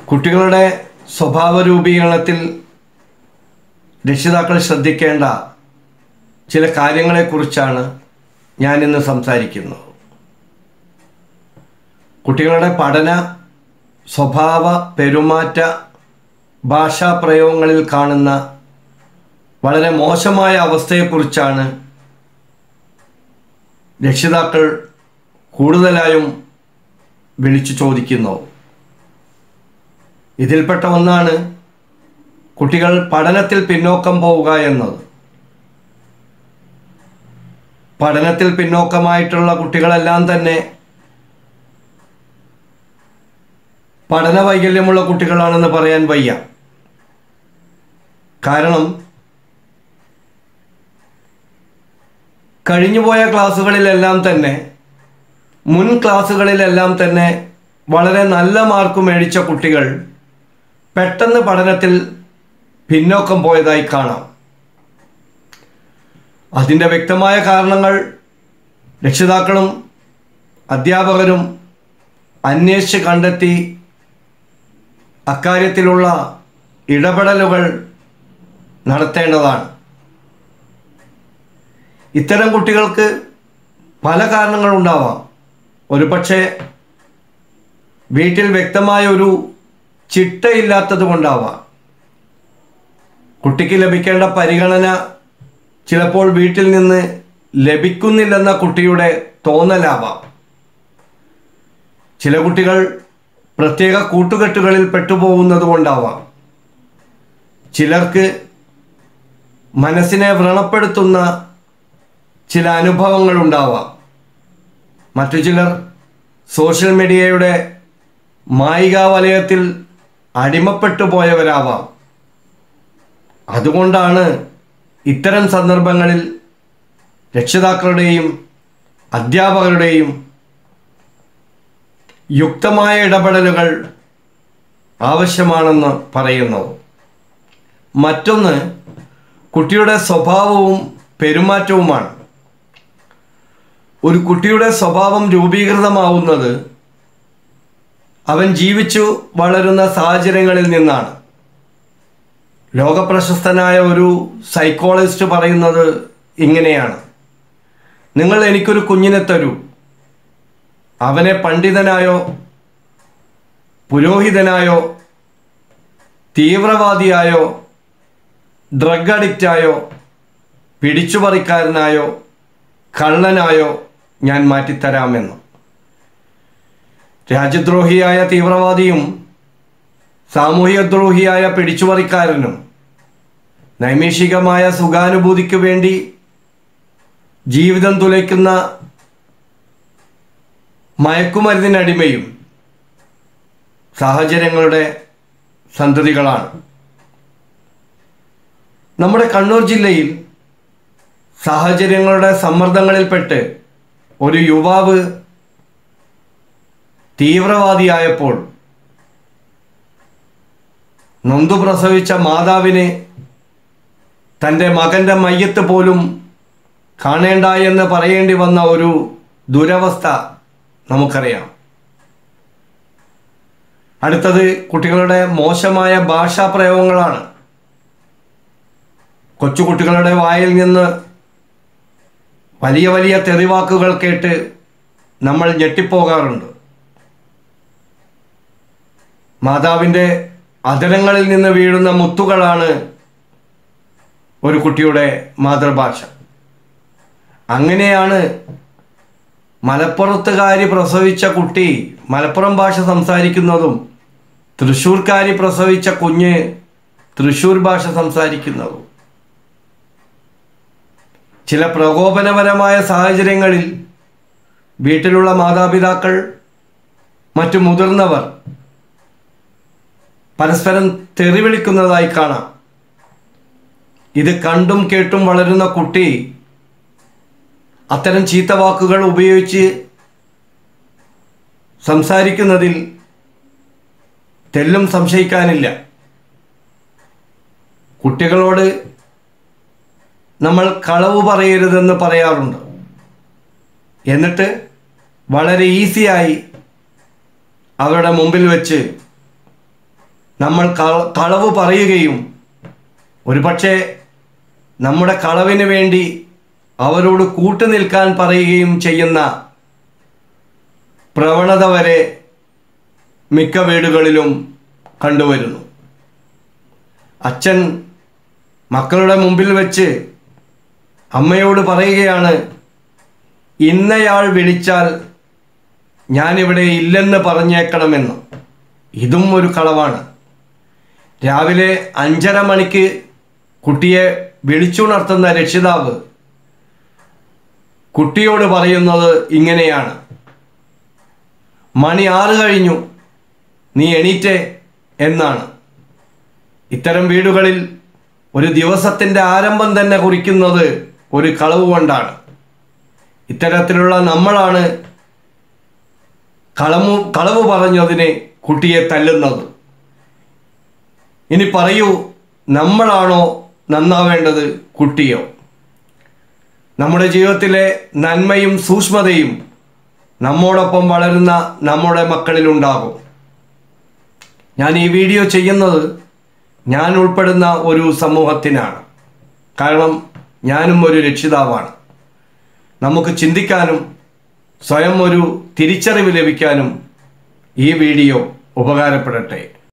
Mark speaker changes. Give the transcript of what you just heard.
Speaker 1: കുട്ടികളുടെ സ്വഭാവ രൂപീകരണത്തിൽ രക്ഷിതാക്കൾ ശ്രദ്ധിക്കേണ്ട ചില കാര്യങ്ങളെക്കുറിച്ചാണ് ഞാനിന്ന് സംസാരിക്കുന്നത് കുട്ടികളുടെ പഠന സ്വഭാവ പെരുമാറ്റ ഭാഷാ പ്രയോഗങ്ങളിൽ കാണുന്ന വളരെ മോശമായ അവസ്ഥയെക്കുറിച്ചാണ് രക്ഷിതാക്കൾ കൂടുതലായും വിളിച്ചു ചോദിക്കുന്നത് ഇതിൽപ്പെട്ട ഒന്നാണ് കുട്ടികൾ പഠനത്തിൽ പിന്നോക്കം പോവുക എന്നത് പഠനത്തിൽ പിന്നോക്കമായിട്ടുള്ള കുട്ടികളെല്ലാം തന്നെ പഠന വൈകല്യമുള്ള കുട്ടികളാണെന്ന് പറയാൻ വയ്യ കാരണം കഴിഞ്ഞുപോയ ക്ലാസ്സുകളിലെല്ലാം തന്നെ മുൻ ക്ലാസ്സുകളിലെല്ലാം തന്നെ വളരെ നല്ല മാർക്ക് മേടിച്ച കുട്ടികൾ പെട്ടെന്ന് പഠനത്തിൽ പിന്നോക്കം പോയതായി കാണാം അതിൻ്റെ വ്യക്തമായ കാരണങ്ങൾ രക്ഷിതാക്കളും അധ്യാപകരും അന്വേഷിച്ച് കണ്ടെത്തി അക്കാര്യത്തിലുള്ള ഇടപെടലുകൾ നടത്തേണ്ടതാണ് ഇത്തരം കുട്ടികൾക്ക് പല കാരണങ്ങളുണ്ടാവാം ഒരുപക്ഷെ വീട്ടിൽ വ്യക്തമായ ഒരു ചിട്ടയില്ലാത്തത് കൊണ്ടാവാം കുട്ടിക്ക് ലഭിക്കേണ്ട പരിഗണന ചിലപ്പോൾ വീട്ടിൽ നിന്ന് ലഭിക്കുന്നില്ലെന്ന കുട്ടിയുടെ തോന്നലാവാം ചില കുട്ടികൾ പ്രത്യേക കൂട്ടുകെട്ടുകളിൽ പെട്ടുപോകുന്നത് കൊണ്ടാവാം ചിലർക്ക് മനസ്സിനെ വ്രണപ്പെടുത്തുന്ന ചില അനുഭവങ്ങൾ ഉണ്ടാവാം മറ്റു ചിലർ സോഷ്യൽ മീഡിയയുടെ മായികാ വലയത്തിൽ അടിമപ്പെട്ടു പോയവരാവാം അതുകൊണ്ടാണ് ഇത്തരം സന്ദർഭങ്ങളിൽ രക്ഷിതാക്കളുടെയും അധ്യാപകരുടെയും യുക്തമായ ഇടപെടലുകൾ ആവശ്യമാണെന്ന് പറയുന്നത് മറ്റൊന്ന് കുട്ടിയുടെ സ്വഭാവവും പെരുമാറ്റവുമാണ് ഒരു കുട്ടിയുടെ സ്വഭാവം രൂപീകൃതമാവുന്നത് അവൻ ജീവിച്ചു വളരുന്ന സാഹചര്യങ്ങളിൽ നിന്നാണ് ലോകപ്രശസ്തനായ ഒരു സൈക്കോളജിസ്റ്റ് പറയുന്നത് ഇങ്ങനെയാണ് നിങ്ങൾ എനിക്കൊരു കുഞ്ഞിനെ തരൂ അവനെ പണ്ഡിതനായോ പുരോഹിതനായോ തീവ്രവാദിയായോ ഡ്രഗ് അഡിക്റ്റായോ പിടിച്ചുപറിക്കാരനായോ കള്ളനായോ ഞാൻ മാറ്റിത്തരാമെന്ന് രാജ്യദ്രോഹിയായ തീവ്രവാദിയും സാമൂഹികദ്രോഹിയായ പിടിച്ചുപറിക്കാരനും നൈമിഷികമായ സുഖാനുഭൂതിക്ക് വേണ്ടി ജീവിതം തുലയ്ക്കുന്ന മയക്കുമരുന്നിനടിമയും സാഹചര്യങ്ങളുടെ സന്തതികളാണ് നമ്മുടെ കണ്ണൂർ ജില്ലയിൽ സാഹചര്യങ്ങളുടെ സമ്മർദ്ദങ്ങളിൽപ്പെട്ട് ഒരു യുവാവ് തീവ്രവാദിയായപ്പോൾ നൊന്തു പ്രസവിച്ച മാതാവിന് തൻ്റെ മകൻ്റെ മയ്യത്ത് പോലും കാണേണ്ട എന്ന് പറയേണ്ടി വന്ന ഒരു ദുരവസ്ഥ നമുക്കറിയാം അടുത്തത് കുട്ടികളുടെ മോശമായ ഭാഷാ പ്രയോഗങ്ങളാണ് കൊച്ചുകുട്ടികളുടെ വായിൽ നിന്ന് വലിയ വലിയ തെറിവാക്കുകൾ കേട്ട് നമ്മൾ ഞെട്ടിപ്പോകാറുണ്ട് മാതാവിൻ്റെ അതരങ്ങളിൽ നിന്ന് വീഴുന്ന മുത്തുകളാണ് ഒരു കുട്ടിയുടെ മാതൃഭാഷ അങ്ങനെയാണ് മലപ്പുറത്തുകാരി പ്രസവിച്ച കുട്ടി മലപ്പുറം ഭാഷ സംസാരിക്കുന്നതും തൃശ്ശൂർക്കാരി പ്രസവിച്ച കുഞ്ഞ് തൃശ്ശൂർ ഭാഷ സംസാരിക്കുന്നതും ചില പ്രകോപനപരമായ സാഹചര്യങ്ങളിൽ വീട്ടിലുള്ള മാതാപിതാക്കൾ മറ്റു മുതിർന്നവർ പരസ്പരം തെറിവിളിക്കുന്നതായി കാണാം ഇത് കണ്ടും കേട്ടും വളരുന്ന കുട്ടി അത്തരം ചീത്ത വാക്കുകൾ ഉപയോഗിച്ച് സംസാരിക്കുന്നതിൽ തെല്ലും സംശയിക്കാനില്ല കുട്ടികളോട് നമ്മൾ കളവ് പറയരുതെന്ന് പറയാറുണ്ട് എന്നിട്ട് വളരെ ഈസിയായി അവരുടെ മുമ്പിൽ വെച്ച് നമ്മൾ കള- കളവ് പറയുകയും ഒരുപക്ഷെ നമ്മുടെ കളവിന് വേണ്ടി അവരോട് കൂട്ടുനിൽക്കാൻ പറയുകയും ചെയ്യുന്ന പ്രവണത വരെ മിക്ക വീടുകളിലും കണ്ടുവരുന്നു അച്ഛൻ മക്കളുടെ മുമ്പിൽ വെച്ച് അമ്മയോട് പറയുകയാണ് ഇന്നയാൾ വിളിച്ചാൽ ഞാനിവിടെ ഇല്ലെന്ന് പറഞ്ഞേക്കണമെന്ന് ഇതും ഒരു കളവാണ് രാവിലെ അഞ്ചര മണിക്ക് കുട്ടിയെ വിളിച്ചുണർത്തുന്ന രക്ഷിതാവ് കുട്ടിയോട് പറയുന്നത് ഇങ്ങനെയാണ് മണി ആറ് കഴിഞ്ഞു നീ എണീറ്റേ എന്നാണ് ഇത്തരം വീടുകളിൽ ഒരു ദിവസത്തിൻ്റെ ആരംഭം തന്നെ കുറിക്കുന്നത് ഒരു കളവ് കൊണ്ടാണ് ഇത്തരത്തിലുള്ള നമ്മളാണ് കളമു കളവ് പറഞ്ഞതിന് കുട്ടിയെ തല്ലുന്നത് ഇനി പറയൂ നമ്മളാണോ നന്നാവേണ്ടത് കുട്ടിയോ നമ്മുടെ ജീവിതത്തിലെ നന്മയും സൂക്ഷ്മതയും നമ്മോടൊപ്പം വളരുന്ന നമ്മുടെ മക്കളിലുണ്ടാകും ഞാൻ ഈ വീഡിയോ ചെയ്യുന്നത് ഞാൻ ഉൾപ്പെടുന്ന ഒരു സമൂഹത്തിനാണ് കാരണം ഞാനും ഒരു രക്ഷിതാവാണ് നമുക്ക് ചിന്തിക്കാനും സ്വയം ഒരു തിരിച്ചറിവ് ലഭിക്കാനും ഈ വീഡിയോ ഉപകാരപ്പെടട്ടെ